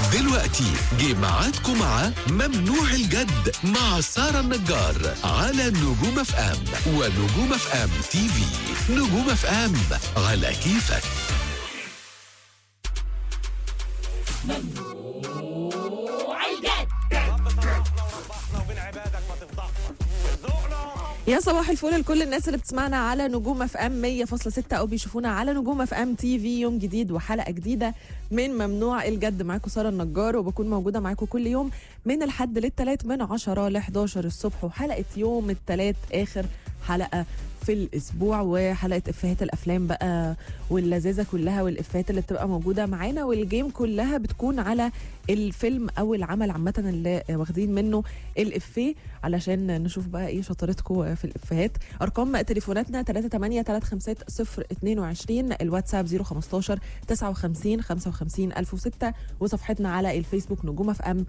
دلوقتي جه ميعادكم مع ممنوع الجد مع سارة النجار على نجوم اف ام ونجوم اف ام تي في نجوم اف ام على كيفك يا صباح الفل لكل الناس اللي بتسمعنا على نجوم اف ام 100.6 او بيشوفونا على نجوم اف ام تي في يوم جديد وحلقه جديده من ممنوع الجد معاكم ساره النجار وبكون موجوده معاكم كل يوم من الحد للثلاث من 10 ل 11 الصبح وحلقه يوم الثلاث اخر حلقه في الاسبوع وحلقه افيهات الافلام بقى واللذاذه كلها والافيهات اللي بتبقى موجوده معانا والجيم كلها بتكون على الفيلم او العمل عامه اللي واخدين منه الافيه علشان نشوف بقى ايه شطارتكم في الافيهات ارقام تليفوناتنا 38 350 022 الواتساب 015 59 55 1006 وصفحتنا على الفيسبوك نجوم اف ام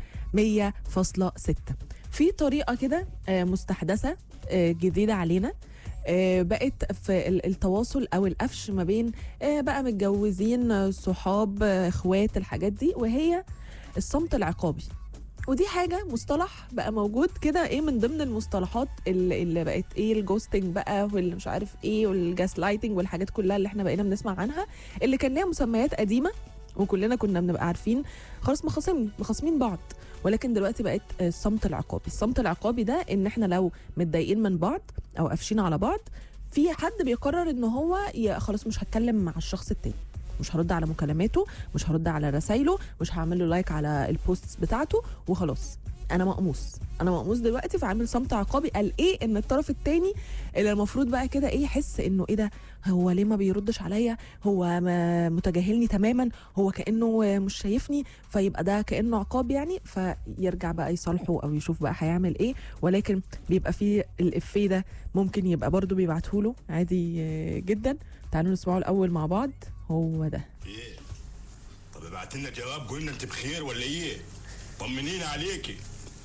100.6 في طريقه كده آه، مستحدثه آه، جديده علينا آه، بقت في ال- التواصل او القفش ما بين آه، بقى متجوزين آه، صحاب آه، اخوات الحاجات دي وهي الصمت العقابي ودي حاجة مصطلح بقى موجود كده ايه من ضمن المصطلحات اللي, اللي بقت ايه الجوستنج بقى واللي مش عارف ايه والجاس لايتنج والحاجات كلها اللي احنا بقينا بنسمع عنها اللي كان ليها مسميات قديمة وكلنا كنا بنبقى عارفين خلاص مخاصمين مخاصمين بعض ولكن دلوقتي بقت آه، الصمت العقابي الصمت العقابي ده ان احنا لو متضايقين من بعض او قافشين على بعض في حد بيقرر ان هو ي- خلاص مش هتكلم مع الشخص التاني مش هرد على مكالماته مش هرد على رسايله مش هعمل له لايك على البوستس بتاعته وخلاص انا مقموص انا مقموص دلوقتي فعامل صمت عقابي قال ايه ان الطرف التاني اللي المفروض بقى كده ايه يحس انه ايه ده هو ليه ما بيردش عليا هو ما متجاهلني تماما هو كانه مش شايفني فيبقى ده كانه عقاب يعني فيرجع بقى يصالحه او يشوف بقى هيعمل ايه ولكن بيبقى فيه الافيه ده ممكن يبقى برضو بيبعته له عادي آه، جدا تعالوا نسمعه الاول مع بعض هو ده ايه طب ابعت لنا جواب قلنا انت بخير ولا ايه طمنينا عليكي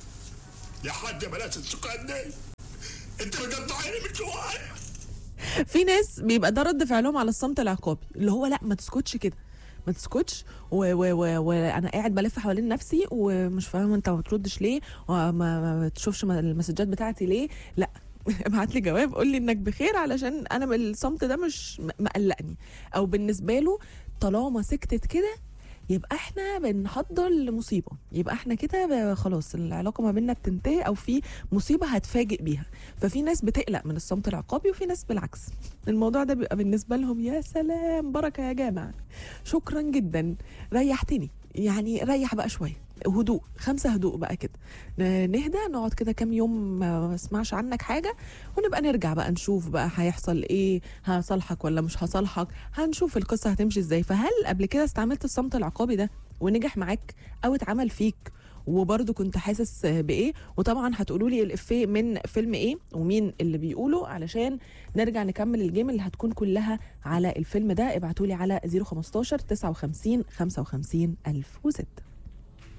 يا حاج بلاش السكان دي انت مقطعيني من جوايا في ناس بيبقى ده رد فعلهم على الصمت العقابي اللي هو لا ما تسكتش كده ما تسكتش وانا و و وانا قاعد بلف حوالين نفسي ومش فاهم انت ما بتردش ليه وما ما بتشوفش م- المسجات بتاعتي ليه لا ابعت لي جواب قول لي انك بخير علشان انا الصمت ده مش م- مقلقني او بالنسبه له طالما سكتت كده يبقى احنا بنحضر لمصيبه يبقى احنا كده ب- خلاص العلاقه ما بيننا بتنتهي او في مصيبه هتفاجئ بيها ففي ناس بتقلق من الصمت العقابي وفي ناس بالعكس الموضوع ده بيبقى بالنسبه لهم يا سلام بركه يا جامع شكرا جدا ريحتني يعني ريح بقى شويه هدوء خمسة هدوء بقى كده ن- نهدى نقعد كده كام يوم ما اسمعش عنك حاجة ونبقى نرجع بقى نشوف بقى هيحصل ايه هصالحك ولا مش هصالحك هنشوف القصة هتمشي ازاي فهل قبل كده استعملت الصمت العقابي ده ونجح معاك او اتعمل فيك وبرضه كنت حاسس بايه وطبعا هتقولوا لي الافيه من فيلم ايه ومين اللي بيقوله علشان نرجع نكمل الجيم اللي هتكون كلها على الفيلم ده ابعتوا لي على 015 59 55 1006